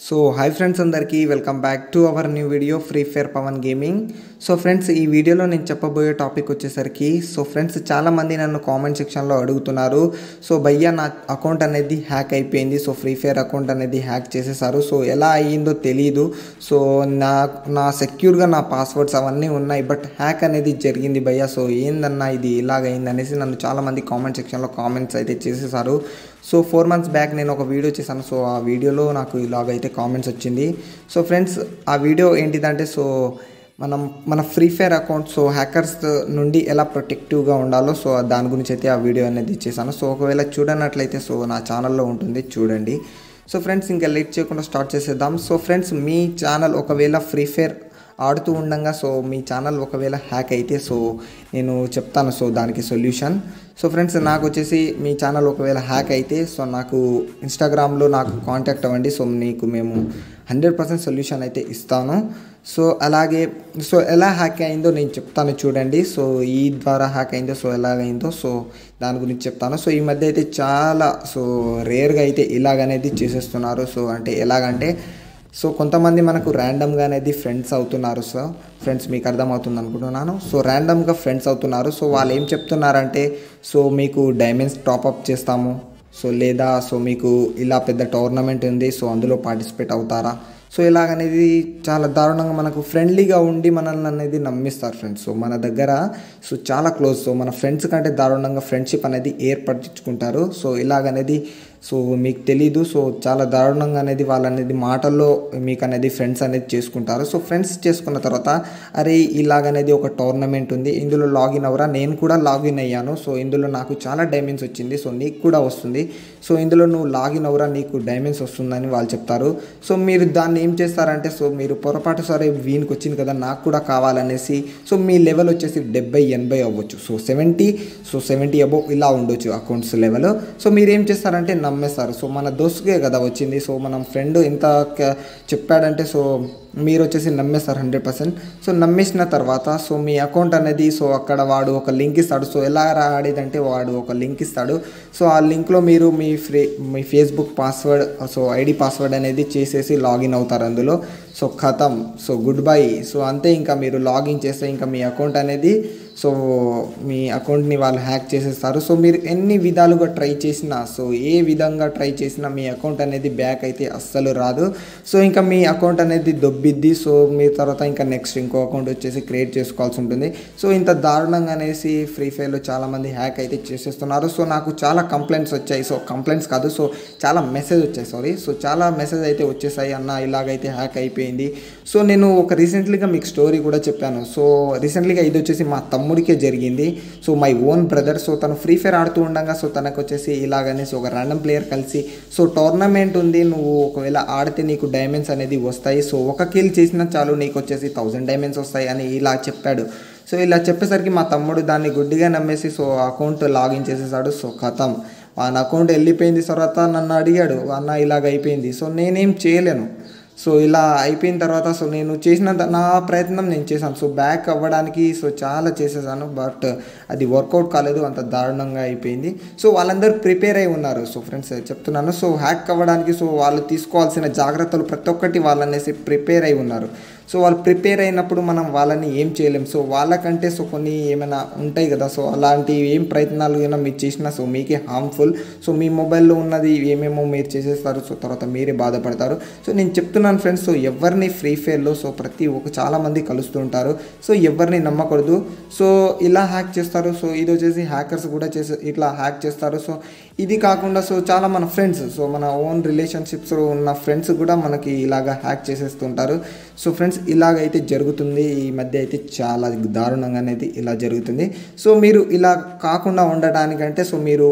so hi friends అందరికీ welcome back to our new video Free Fire Pavan gaming so friends ఈ వీడియోలో నేను చెప్పబోయే టాపిక్ వచ్చేసరికి సో ఫ్రెండ్స్ చాలామంది నన్ను కామెంట్ సెక్షన్లో అడుగుతున్నారు సో భయ్యా నా అకౌంట్ అనేది హ్యాక్ అయిపోయింది సో ఫ్రీ ఫైర్ అకౌంట్ అనేది హ్యాక్ చేసేసారు సో ఎలా అయ్యిందో తెలియదు సో నా నా సెక్యూర్గా నా పాస్వర్డ్స్ అవన్నీ ఉన్నాయి బట్ హ్యాక్ అనేది జరిగింది భయ్యా సో ఏందన్నా ఇది ఇలాగైంది అనేసి నన్ను చాలామంది కామెంట్ సెక్షన్లో కామెంట్స్ అయితే చేసేసారు సో ఫోర్ మంత్స్ బ్యాక్ నేను ఒక వీడియో చేశాను సో ఆ వీడియోలో నాకు ఇలాగైతే కామెంట్స్ వచ్చింది సో ఫ్రెండ్స్ ఆ వీడియో ఏంటిదంటే సో మనం మన Free Fire account so hackers నుండి ఎలా ప్రొటెక్టివ్గా ఉండాలో సో దాని గురించి అయితే ఆ వీడియో అనేది ఇచ్చేసాను సో ఒకవేళ చూడనట్లయితే సో నా ఛానల్లో ఉంటుంది చూడండి సో ఫ్రెండ్స్ ఇంకా లేట్ చేయకుండా స్టార్ట్ చేసేద్దాం సో ఫ్రెండ్స్ మీ ఛానల్ ఒకవేళ ఫ్రీ ఫైర్ ఆడుతూ ఉండగా సో మీ ఛానల్ ఒకవేళ హ్యాక్ అయితే సో నేను చెప్తాను సో దానికి సొల్యూషన్ సో ఫ్రెండ్స్ నాకు వచ్చేసి మీ ఛానల్ ఒకవేళ హ్యాక్ అయితే సో నాకు ఇన్స్టాగ్రామ్లో నాకు కాంటాక్ట్ అవ్వండి సో నీకు మేము హండ్రెడ్ పర్సెంట్ సొల్యూషన్ అయితే ఇస్తాను సో అలాగే సో ఎలా హ్యాక్ అయిందో నేను చెప్తాను చూడండి సో ఈ ద్వారా హ్యాక్ అయిందో సో ఎలాగైందో సో దాని గురించి చెప్తాను సో ఈ మధ్య అయితే చాలా సో రేర్గా అయితే ఇలాగనేది చేసేస్తున్నారు సో అంటే ఎలాగంటే సో కొంతమంది మనకు ర్యాండమ్గా అనేది ఫ్రెండ్స్ అవుతున్నారు సో ఫ్రెండ్స్ మీకు అర్థమవుతుంది అనుకుంటున్నాను సో ర్యాండమ్గా ఫ్రెండ్స్ అవుతున్నారు సో వాళ్ళు ఏం చెప్తున్నారంటే సో మీకు డైమండ్స్ టాప్అప్ చేస్తాము సో లేదా సో మీకు ఇలా పెద్ద టోర్నమెంట్ ఉంది సో అందులో పార్టిసిపేట్ అవుతారా సో ఇలాగనేది చాలా దారుణంగా మనకు ఫ్రెండ్లీగా ఉండి మనల్ని అనేది నమ్మిస్తారు ఫ్రెండ్స్ సో మన దగ్గర సో చాలా క్లోజ్ సో మన ఫ్రెండ్స్ కంటే దారుణంగా ఫ్రెండ్షిప్ అనేది ఏర్పరచుకుంటారు సో ఇలాగనేది సో మీకు తెలీదు సో చాలా దారుణంగా అనేది వాళ్ళు అనేది మాటల్లో మీకు అనేది ఫ్రెండ్స్ అనేది చేసుకుంటారు సో ఫ్రెండ్స్ చేసుకున్న తర్వాత అరే ఇలాగనేది ఒక టోర్నమెంట్ ఉంది ఇందులో లాగిన్ అవరా నేను కూడా లాగిన్ అయ్యాను సో ఇందులో నాకు చాలా డైమండ్స్ వచ్చింది సో నీకు కూడా వస్తుంది సో ఇందులో నువ్వు లాగిన్ అవరా నీకు డైమండ్స్ వస్తుందని వాళ్ళు చెప్తారు సో మీరు దాన్ని ఏం చేస్తారంటే సో మీరు పొరపాటు సరే వీనికి వచ్చింది కదా నాకు కూడా కావాలనేసి సో మీ లెవెల్ వచ్చేసి డెబ్బై ఎనభై అవ్వచ్చు so seventy so seventy above ఇలా ఉండొచ్చు అకౌంట్స్ లెవెల్ సో మీరు ఏం చేస్తారంటే నమ్మేస్తారు సో మన దోస్తుకే కదా వచ్చింది సో మనం ఫ్రెండ్ ఎంత చెప్పాడంటే సో మీరు వచ్చేసి నమ్మేస్తారు హండ్రెడ్ పర్సెంట్ సో నమ్మేసిన తర్వాత సో మీ అకౌంట్ అనేది సో అక్కడ వాడు ఒక లింక్ ఇస్తాడు సో ఎలా రాడేదంటే వాడు ఒక లింక్ ఇస్తాడు సో ఆ లింక్లో మీరు మీ ఫ్రీ మీ Facebook password so ID password అనేది చేసేసి లాగిన్ అవుతారు అందులో సో ఖతం సో గుడ్ బై సో అంతే ఇంకా మీరు లాగిన్ చేస్తే ఇంకా మీ అకౌంట్ అనేది సో మీ అకౌంట్ని వాళ్ళు హ్యాక్ చేసేస్తారు సో మీరు ఎన్ని విధాలుగా ట్రై చేసినా సో ఏ విధంగా ట్రై చేసినా మీ అకౌంట్ అనేది బ్యాక్ అయితే అస్సలు రాదు సో ఇంకా మీ అకౌంట్ అనేది దొబ్బిద్ది సో మీ తర్వాత ఇంకా నెక్స్ట్ ఇంకో అకౌంట్ వచ్చేసి క్రియేట్ చేసుకోవాల్సి ఉంటుంది సో ఇంత దారుణంగా అనేసి ఫ్రీ ఫైర్లో చాలామంది హ్యాక్ అయితే చేసేస్తున్నారు సో నాకు చాలా కంప్లైంట్స్ వచ్చాయి సో కంప్లైంట్స్ కాదు సో చాలా మెసేజ్ వచ్చాయి సారీ సో చాలా మెసేజ్ అయితే వచ్చేసాయి అన్న ఇలాగైతే హ్యాక్ అయిపోయింది సో నేను ఒక రీసెంట్లీగా మీకు స్టోరీ కూడా చెప్పాను సో రీసెంట్లీగా ఇది వచ్చేసి మా తమ్ముడికే జరిగింది so my own brother so తను ఫ్రీ ఫైర్ ఆడుతూ ఉండగా సో తనకు వచ్చేసి ఇలాగనేసి ఒక ర్యాండమ్ ప్లేయర్ కలిసి సో టోర్నమెంట్ ఉంది నువ్వు ఒకవేళ ఆడితే నీకు డైమండ్స్ అనేది వస్తాయి సో ఒక కిల్ చేసినా చాలు నీకు వచ్చేసి థౌజండ్ డైమండ్స్ వస్తాయి అని ఇలా చెప్పాడు సో ఇలా చెప్పేసరికి మా తమ్ముడు దాన్ని గుడ్డిగా నమ్మేసి సో అకౌంట్ లాగిన్ చేసేసాడు సో ఖతం వాని అకౌంట్ వెళ్ళిపోయింది తర్వాత నన్ను అడిగాడు అన్న ఇలాగ అయిపోయింది సో నేనేం చేయలేను సో ఇలా అయిపోయిన తర్వాత సో నేను చేసిన నా ప్రయత్నం నేను చేశాను సో బ్యాక్ అవ్వడానికి సో చాలా చేసేసాను బట్ అది వర్కౌట్ కాలేదు అంత దారుణంగా అయిపోయింది సో వాళ్ళందరూ ప్రిపేర్ అయి ఉన్నారు సో ఫ్రెండ్స్ చెప్తున్నాను సో హ్యాక్ అవ్వడానికి సో వాళ్ళు తీసుకోవాల్సిన జాగ్రత్తలు ప్రతి ఒక్కటి వాళ్ళనేసి ప్రిపేర్ అయి ఉన్నారు సో వాళ్ళు ప్రిపేర్ అయినప్పుడు మనం వాళ్ళని ఏం చేయలేం సో వాళ్ళకంటే సో కొన్ని ఏమైనా ఉంటాయి కదా సో అలాంటి ఏం ప్రయత్నాలు అయినా మీరు చేసినా సో మీకే హార్మ్ఫుల్ సో మీ మొబైల్లో ఉన్నది ఏమేమో మీరు చేసేస్తారు సో తర్వాత మీరే బాధపడతారు సో నేను చెప్తున్నాను ఫ్రెండ్స్ సో ఎవరిని ఫ్రీ ఫైర్లో సో ప్రతి ఒక్క చాలామంది కలుస్తూ ఉంటారు సో ఎవరిని నమ్మకూడదు సో ఇలా హ్యాక్ చేస్తారు సో ఇది వచ్చేసి హ్యాకర్స్ కూడా చేసే ఇట్లా హ్యాక్ చేస్తారు సో ఇది కాకుండా సో చాలా మన ఫ్రెండ్స్ సో మన ఓన్ రిలేషన్షిప్స్లో ఉన్న ఫ్రెండ్స్ కూడా మనకి ఇలాగా హ్యాక్ చేసేస్తుంటారు సో ఫ్రెండ్స్ ఇలాగైతే జరుగుతుంది ఈ మధ్య అయితే చాలా దారుణంగా అనేది ఇలా జరుగుతుంది సో మీరు ఇలా కాకుండా ఉండటానికంటే సో మీరు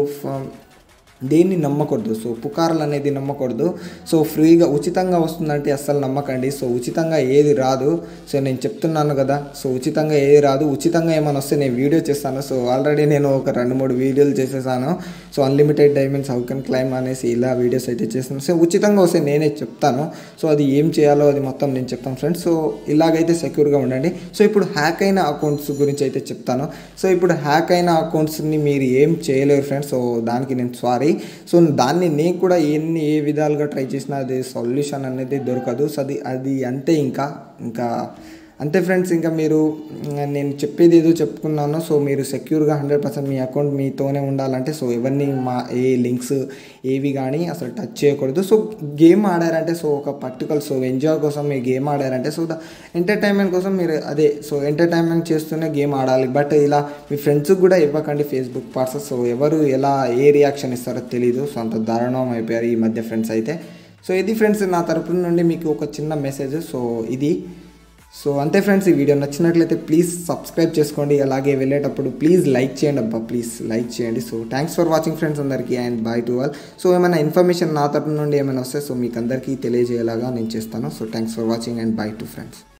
దేన్ని నమ్మకూడదు సో పుకార్లు అనేది నమ్మకూడదు సో ఫ్రీగా ఉచితంగా వస్తుందంటే అస్సలు నమ్మకండి సో ఉచితంగా ఏది రాదు సో నేను చెప్తున్నాను కదా సో ఉచితంగా ఏది రాదు ఉచితంగా ఏమైనా వస్తే నేను వీడియో చేస్తాను సో ఆల్రెడీ నేను ఒక రెండు మూడు వీడియోలు చేసేసాను so unlimited diamonds how can claim అనేసి ఇలా వీడియోస్ అయితే చేస్తాను సో ఉచితంగా వస్తే నేనే చెప్తాను సో అది ఏం చేయాలో అది మొత్తం నేను చెప్తాను ఫ్రెండ్స్ సో ఇలాగైతే సెక్యూర్గా ఉండండి సో ఇప్పుడు హ్యాక్ అయిన అకౌంట్స్ గురించి అయితే చెప్తాను సో ఇప్పుడు హ్యాక్ అయిన అకౌంట్స్ని మీరు ఏం చేయలేరు ఫ్రెండ్స్ సో దానికి నేను సారీ ఉండాలి సో దాన్ని నేను కూడా ఎన్ని ఏ విధాలుగా ట్రై చేసినా అది సొల్యూషన్ అనేది దొరకదు సో అది అది అంతే ఇంకా ఇంకా అంతే ఫ్రెండ్స్ ఇంకా మీరు మ్, నేను చెప్పేది ఏదో చెప్పుకున్నాను సో మీరు సెక్యూర్గా హండ్రెడ్ పర్సెంట్ మీ అకౌంట్ మీతోనే ఉండాలంటే సో ఎవరిని మా ఏ లింక్స్ ఏవి కానీ అసలు టచ్ చేయకూడదు సో గేమ్ ఆడారంటే సో ఒక పర్టికులర్ సో ఎంజాయ్ కోసం మీరు గేమ్ ఆడారంటే సో ద ఎంటర్టైన్మెంట్ కోసం మీరు అదే సో ఎంటర్టైన్మెంట్ చేస్తూనే గేమ్ ఆడాలి బట్ ఇలా మీ ఫ్రెండ్స్కి కూడా ఇవ్వకండి ఫేస్బుక్ పార్సల్ సో ఎవరు ఎలా ఏ రియాక్షన్ ఇస్తారో తెలీదు సో అంత దారుణం అయిపోయారు ఈ మధ్య ఫ్రెండ్స్ అయితే సో ఇది ఫ్రెండ్స్ నా తరపు నుండి మీకు ఒక చిన్న మెసేజ్ సో ఇది సో అంతే ఫ్రెండ్స్ ఈ వీడియో నచ్చినట్లయితే ప్లీజ్ సబ్స్క్రైబ్ చేసుకోండి అలాగే వెళ్ళేటప్పుడు ప్లీజ్ లైక్ చేయండి అబ్బా ప్లీజ్ లైక్ చేయండి so thanks for watching friends అందరికీ and bye to all so ఏమైనా ఇన్ఫర్మేషన్ నా తరపు నుండి ఏమైనా వస్తే సో మీకు అందరికీ తెలియజేయేలాగా నేను చేస్తాను so thanks for watching and bye to friends